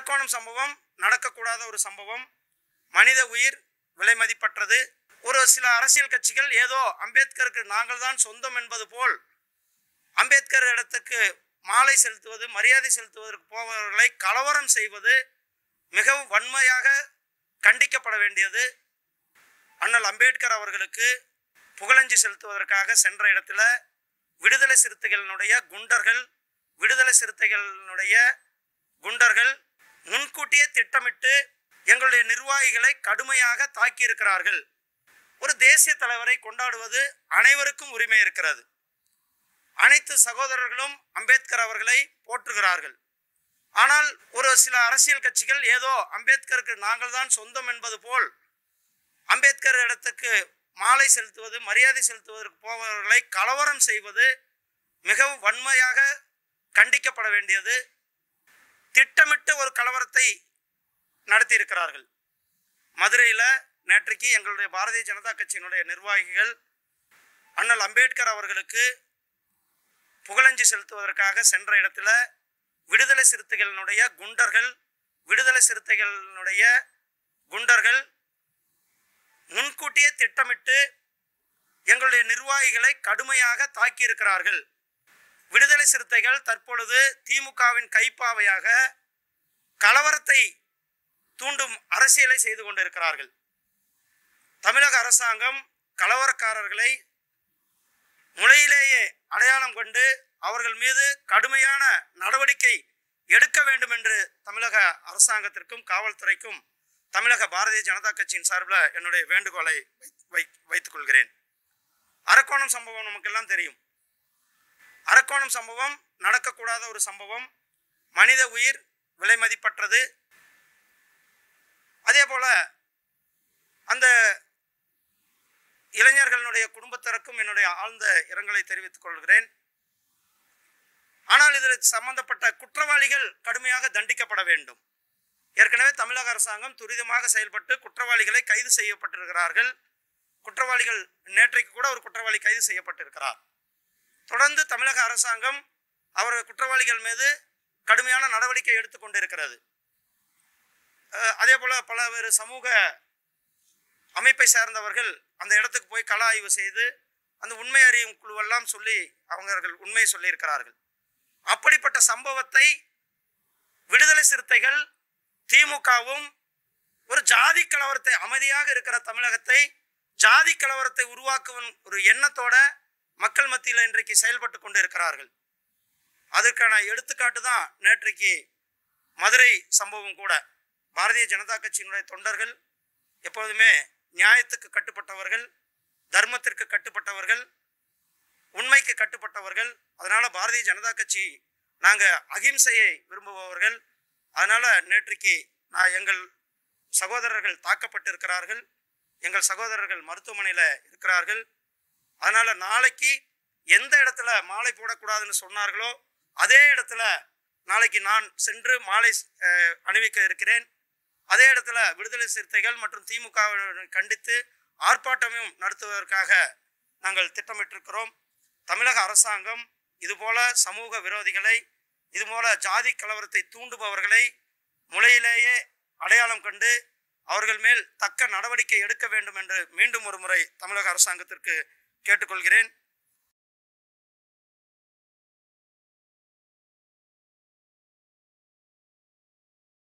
அரக்கோணம் சம்பவம் நடக்கக்கூடாத ஒரு சம்பவம் மனித உயிர் விலை மதிப்பற்றது ஒரு சில அரசியல் கட்சிகள் ஏதோ அம்பேத்கருக்கு நாங்கள் தான் சொந்தம் என்பது போல் அம்பேத்கர் இடத்துக்கு மாலை செலுத்துவது மரியாதை செலுத்துவதற்கு போபவர்களை கலவரம் செய்வது மிகவும் வன்மையாக கண்டிக்கப்பட வேண்டியது அண்ணல் அம்பேத்கர் அவர்களுக்கு புகழஞ்சி செலுத்துவதற்காக சென்ற இடத்துல விடுதலை சிறுத்தைகளினுடைய குண்டர்கள் விடுதலை சிறுத்தைகளினுடைய குண்டர்கள் முன்கூட்டியே திட்டமிட்டு எங்களுடைய நிர்வாகிகளை கடுமையாக தாக்கியிருக்கிறார்கள் ஒரு தேசிய தலைவரை கொண்டாடுவது அனைவருக்கும் உரிமை இருக்கிறது அனைத்து சகோதரர்களும் அம்பேத்கர் அவர்களை போற்றுகிறார்கள் ஆனால் ஒரு சில அரசியல் கட்சிகள் ஏதோ அம்பேத்கருக்கு நாங்கள் தான் சொந்தம் என்பது போல் அம்பேத்கர் இடத்துக்கு மாலை செலுத்துவது மரியாதை செலுத்துவதற்கு போபவர்களை கலவரம் செய்வது மிகவும் வன்மையாக கண்டிக்கப்பட வேண்டியது திட்டமிட்ட ஒரு கலவரத்தை நடத்தி இருக்கிறார்கள் மதுரையில் நேற்றைக்கு எங்களுடைய பாரதிய ஜனதா கட்சியினுடைய நிர்வாகிகள் அண்ணல் அம்பேத்கர் அவர்களுக்கு புகழஞ்சி செலுத்துவதற்காக சென்ற இடத்துல விடுதலை சிறுத்தைகளினுடைய குண்டர்கள் விடுதலை சிறுத்தைகளினுடைய குண்டர்கள் முன்கூட்டியே திட்டமிட்டு எங்களுடைய நிர்வாகிகளை கடுமையாக தாக்கியிருக்கிறார்கள் விடுதலை சிறுத்தைகள் தற்பொழுது திமுகவின் கைப்பாவையாக கலவரத்தை தூண்டும் அரசியலை செய்து கொண்டிருக்கிறார்கள் தமிழக அரசாங்கம் கலவரக்காரர்களை முளையிலேயே அடையாளம் கொண்டு அவர்கள் மீது கடுமையான நடவடிக்கை எடுக்க வேண்டும் என்று தமிழக அரசாங்கத்திற்கும் காவல்துறைக்கும் தமிழக பாரதிய ஜனதா கட்சியின் சார்பில் என்னுடைய வேண்டுகோளை வை வைத்துக் கொள்கிறேன் அரக்கோணம் சம்பவம் நமக்கெல்லாம் தெரியும் அரக்கோணம் சம்பவம் நடக்கக்கூடாத ஒரு சம்பவம் மனித உயிர் விலை மதிப்பற்றது அதே போல அந்த இளைஞர்களுடைய குடும்பத்தினருக்கும் என்னுடைய ஆழ்ந்த இரங்கலை தெரிவித்துக் கொள்கிறேன் ஆனால் இதில் சம்பந்தப்பட்ட குற்றவாளிகள் கடுமையாக தண்டிக்கப்பட வேண்டும் ஏற்கனவே தமிழக அரசாங்கம் துரிதமாக செயல்பட்டு குற்றவாளிகளை கைது செய்யப்பட்டிருக்கிறார்கள் குற்றவாளிகள் நேற்றைக்கு கூட ஒரு குற்றவாளி கைது செய்யப்பட்டிருக்கிறார் தொடர்ந்து தமிழக அரசாங்கம் அவர் குற்றவாளிகள் மீது கடுமையான நடவடிக்கை எடுத்துக்கொண்டிருக்கிறது அஹ், அதே போல பல்வேறு சமூக அமைப்பை சார்ந்தவர்கள் அந்த இடத்துக்கு போய் கள ஆய்வு செய்து அந்த உண்மை அறியும் குழுவெல்லாம் சொல்லி அவர்கள் உண்மையை சொல்லியிருக்கிறார்கள் அப்படிப்பட்ட சம்பவத்தை விடுதலை சிறுத்தைகள் திமுகவும் ஒரு ஜாதி கலவரத்தை அமைதியாக இருக்கிற தமிழகத்தை ஜாதி கலவரத்தை உருவாக்கும் ஒரு எண்ணத்தோட மக்கள் மத்தியில் இன்றைக்கு செயல்பட்டு கொண்டு இருக்கிறார்கள் அதற்கான எடுத்துக்காட்டு தான் நேற்றைக்கு மதுரை சம்பவம் கூட பாரதிய ஜனதா கட்சியினுடைய தொண்டர்கள் எப்போதுமே நியாயத்துக்கு கட்டுப்பட்டவர்கள் தர்மத்திற்கு கட்டுப்பட்டவர்கள் உண்மைக்கு கட்டுப்பட்டவர்கள் அதனால பாரதிய ஜனதா கட்சி நாங்க அகிம்சையை விரும்புபவர்கள் அதனால நேற்றைக்கு நான் எங்கள் சகோதரர்கள் தாக்கப்பட்டிருக்கிறார்கள் எங்கள் சகோதரர்கள் மருத்துவமனையில் இருக்கிறார்கள் அதனால நாளைக்கு எந்த இடத்துல மாலை போடக்கூடாதுன்னு சொன்னார்களோ அதே இடத்துல நாளைக்கு நான் சென்று மாலை அஹ், அணிவிக்க இருக்கிறேன் அதே இடத்துல விடுதலை சிறுத்தைகள் மற்றும் திமுக கண்டித்து ஆர்ப்பாட்டமும் நடத்துவதற்காக நாங்கள் திட்டமிட்டிருக்கிறோம் தமிழக அரசாங்கம் இதுபோல சமூக விரோதிகளை இதுபோல ஜாதி கலவரத்தை தூண்டுபவர்களை முளையிலேயே அடையாளம் கண்டு அவர்கள் மேல் தக்க நடவடிக்கை எடுக்க வேண்டும் என்று மீண்டும் ஒரு முறை தமிழக அரசாங்கத்திற்கு கேட்டுக்கொள்கிறேன்